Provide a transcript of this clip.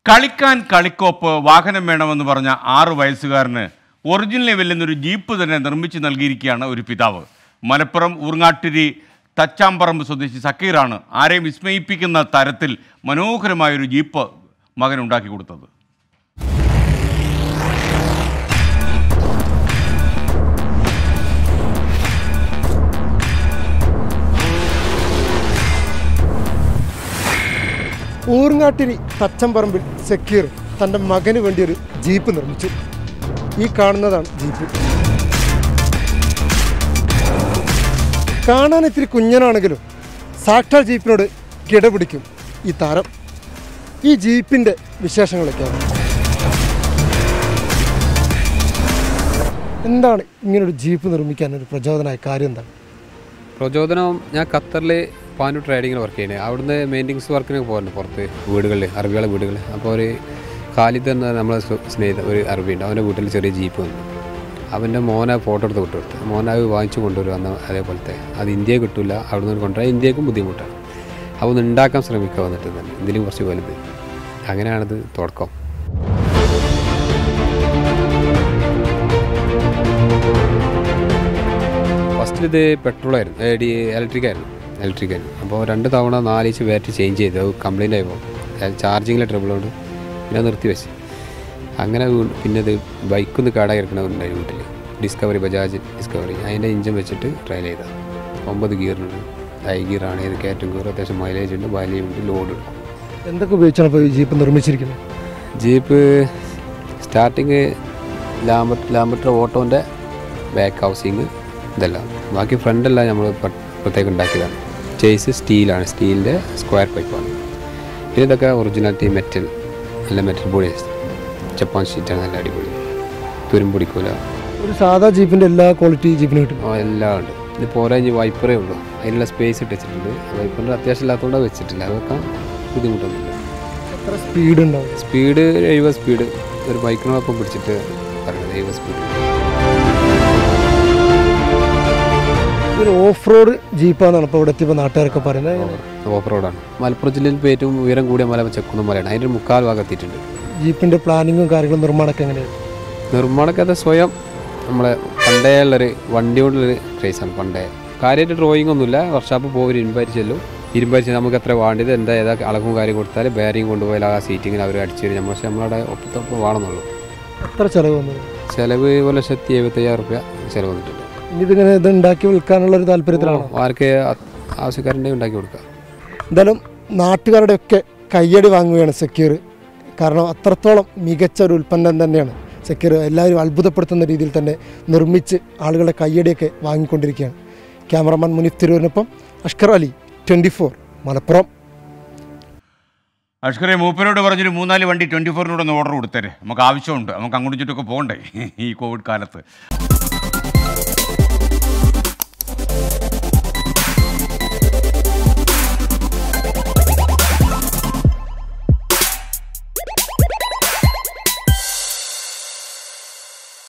കളിക്കാൻ കളിക്കോപ്പ് വാഹനം വേണമെന്ന് പറഞ്ഞ ആറ് വയസ്സുകാരന് ഒറിജിനൽ വെല്ലുന്നൊരു ജീപ്പ് തന്നെ നിർമ്മിച്ച് നൽകിയിരിക്കുകയാണ് ഒരു പിതാവ് മലപ്പുറം ഊർങ്ങാട്ടിരി തച്ചാമ്പറമ്പ് സ്വദേശി സക്കീറാണ് ആരെയും വിസ്മയിപ്പിക്കുന്ന തരത്തിൽ മനോഹരമായൊരു ജീപ്പ് മകൻ ഉണ്ടാക്കി കൊടുത്തത് ഊർങ്ങാട്ടിരി തച്ചമ്പറമ്പിൽ സെക്യൂർ തൻ്റെ മകന് വേണ്ടി ഒരു ജീപ്പ് നിർമ്മിച്ചു ഈ കാണുന്നതാണ് ജീപ്പ് കാണാൻ ഇത്തിരി കുഞ്ഞനാണെങ്കിലും സാക്ഷാൽ ജീപ്പിനോട് കിടപിടിക്കും ഈ താരം ഈ ജീപ്പിൻ്റെ വിശേഷങ്ങളൊക്കെയാണ് എന്താണ് ഇങ്ങനൊരു ജീപ്പ് നിർമ്മിക്കാൻ ഒരു പ്രചോദനമായ കാര്യം എന്താണ് പ്രചോദനം ഞാൻ ഖത്തറിൽ പാനു ട്രേഡിങ്ങിൽ വർക്ക് ചെയ്യുന്നത് അവിടുന്ന് മെയിൻ്റെനൻസ് വർക്കിന് പോകുന്നുണ്ട് പുറത്ത് വീടുകളിൽ അറബികളെ വീടുകൾ അപ്പോൾ ഒരു ഖാലിദ് എന്ന നമ്മളെ സ്നേ- സ്നേഹിത ഒരു അറബിയുണ്ട് അവൻ്റെ വീട്ടിൽ ചെറിയ ജീപ്പ് വന്നു അവൻ്റെ മോനെ ഫോട്ടോ എടുത്ത് വിട്ടു കൊടുത്തു മോനെ അത് വാങ്ങിച്ചു കൊണ്ടുവരും അന്ന് അതേപോലത്തെ അത് ഇന്ത്യയിൽ കിട്ടില്ല അവിടെ നിന്ന് കൊണ്ടുവരാൻ ഇന്ത്യക്കും ബുദ്ധിമുട്ടാണ് അപ്പോൾ ഒന്ന് ഉണ്ടാക്കാൻ ശ്രമിക്കുക വന്നിട്ട് തന്നെ ഇതിലും കുറച്ച് വലുത് അങ്ങനെയാണത് തുടക്കം ഫസ്റ്റിൽ ഇത് പെട്രോളായിരുന്നു ഏ, ഡി ഇലക്ട്രിക് ആയിരുന്നു ഇലക്ട്രിക് ആയിരുന്നു അപ്പോൾ രണ്ട് തവണ നാലിച്ച് ബാറ്ററി ചേഞ്ച് ചെയ്തു അത് കംപ്ലൈൻ്റ് ആയപ്പോൾ ചാർജിങ്ങിലെ ട്രബിളുകൊണ്ട് പിന്നെ നിർത്തി വെച്ച് അങ്ങനെ വീ- പിന്നെ ഇത് ബൈക്കൊന്ന് കേടായി കിടക്കണമുണ്ടായി വീട്ടിൽ ഡിസ്കവറി ബജാജ് ഡിസ്കവറി അതിൻ്റെ ഇഞ്ചൻ വെച്ചിട്ട് ട്രയൽ ചെയ്താൽ ഒമ്പത് ഗിയറിനുണ്ട് ഹൈ ഗിയറാണ് ഇത് കയറ്റം ഗിയർ അത്യാവശ്യം മൈലേജ് ഉണ്ട് വലിയുണ്ട് ലോഡ് എടുക്കും എന്തൊക്കെ ഉപയോഗിച്ചാണ് ഇപ്പോൾ ഈ ജീപ്പ് നിർമ്മിച്ചിരിക്കുന്നത് ജീപ്പ് സ്റ്റാർട്ടിങ് ലാമ്പ ലാമ്പറ്റർ ഓട്ടോൻ്റെ ബാക്ക് ഹൗസിങ് ഇതെല്ലാം ബാക്കി ഫ്രണ്ടെല്ലാം നമ്മൾ പ്രത്യേകം ഉണ്ടാക്കിയതാണ് ചേസ് സ്റ്റീലാണ് സ്റ്റീലിൻ്റെ സ്ക്വയർ പൈപ്പാണ് പിന്നെ ഇതൊക്കെ ഒറിജിനാലിറ്റി മെറ്റൽ നല്ല മെറ്റൽ ബോഡി ജപ്പാൻ ഷീറ്റാണ് നല്ല അടിപൊളി തുരും പിടിക്കൂല ഒരു സാധാ ജീപ്പിൻ്റെ എല്ലാ ക്വാളിറ്റി ജീപ്പിന് കിട്ടും ആ, എല്ലാം ഉണ്ട് ഇത് പോരാ ഇനി വൈപ്പറേ ഉള്ളൂ അതിനുള്ള സ്പേസ് ഇട്ട് വെച്ചിട്ടുണ്ട് വൈപ്പറിൻ്റെ അത്യാവശ്യം ഇല്ലാത്തതുകൊണ്ട് വെച്ചിട്ടില്ല അത് വെക്കാൻ ബുദ്ധിമുട്ടൊന്നുമില്ല എത്ര സ്പീഡ് ഉണ്ടാവും സ്പീഡ് ഒരു എഴുപത് സ്പീഡ് ഒരു ബൈക്കിനോടൊപ്പം പിടിച്ചിട്ട് പറയുന്നത് എഴുപത് സ്പീഡ് ഒരു ഓഫ് റോഡ് ജീപ്പാന്നാണ് ഇപ്പോൾ ഇവിടെ എത്തിയപ്പോൾ നാട്ടുകാരൊക്കെ പറയുന്നത് എങ്ങനെ? ഓഫ് റോഡാണ് മലപ്പുറം ജില്ലയിൽ ഇപ്പോൾ ഏറ്റവും ഉയരം കൂടിയ മല ചെക്കുന്ന മലയാണ് അതിൻ്റെ ഒരു മുക്കാൽ ഭാഗം എത്തിയിട്ടുണ്ട് ജീപ്പിൻ്റെ പ്ലാനിങ്ങും കാര്യങ്ങളും നിർമ്മാണമൊക്കെ എങ്ങനെയാണ് നിർമ്മാണമൊക്കെ അത് സ്വയം നമ്മളെ പണ്ടേ ഉള്ളൊരു വണ്ടി കൊണ്ടുള്ളൊരു ക്രേസാണ് പണ്ടേ കാര്യമായിട്ട് ഡ്രോയിങ് ഒന്നുമില്ല വർഷാപ്പ് പോകും ഇരുമ്പാരി ചെല്ലും ഇരുമ്പാരി ചെല്ലും നമുക്ക് എത്ര വേണ്ടത് എന്താ ഏതാ അളവും കാര്യം കൊടുത്താൽ ബെയറിങ് കൊണ്ടുപോയാൽ ആ സീറ്റിങ്ങിന് അവർ അടിച്ചു തരും നമ്മൾ പക്ഷേ നമ്മളവിടെ ഒപ്പത്തൊപ്പം വേണമെന്നുള്ളൂ എത്ര ചിലവ് വന്നത് ചിലവ് ഒരു ലക്ഷത്തി എഴുപത്തയ്യായിരം റുപ്യ ചിലവ് വന്നിട്ടുണ്ട് ഇനി ഇതിങ്ങനെ ഇത് ഉണ്ടാക്കി വിൽക്കാനുള്ള ഒരു താല്പര്യത്തിലാണോ ആർക്ക് ആവശ്യക്കാരുണ്ടെങ്കിൽ ഉണ്ടാക്കി കൊടുക്കുക എന്തായാലും നാട്ടുകാരുടെയൊക്കെ കയ്യടി വാങ്ങുകയാണ് സെക്യൂർ കാരണം അത്രത്തോളം മികച്ച ഒരു ഉൽപ്പന്നം തന്നെയാണ് സെക്യൂർ എല്ലാവരും അത്ഭുതപ്പെടുത്തുന്ന രീതിയിൽ തന്നെ നിർമ്മിച്ച് ആളുകളുടെ കയ്യടിയൊക്കെ വാങ്ങിക്കൊണ്ടിരിക്കുകയാണ് ക്യാമറമാൻ മുനീഫ് തിരൂരിനൊപ്പം അഷ്കർ അലി ട്വൻറ്റി ഫോർ മലപ്പുറം അഷ്കറെ മൂപ്പനോട് പറഞ്ഞൊരു മൂന്നാല് വണ്ടി ട്വൻറ്റി ഫോറിനോട് ഒന്ന് ഓർഡർ കൊടുത്തേരെ നമുക്ക് ആവശ്യമുണ്ട് നമുക്ക് അങ്ങോട്ടും ചുറ്റൊക്കെ പോകണ്ടേ ഈ കോവിഡ് കാലത്ത്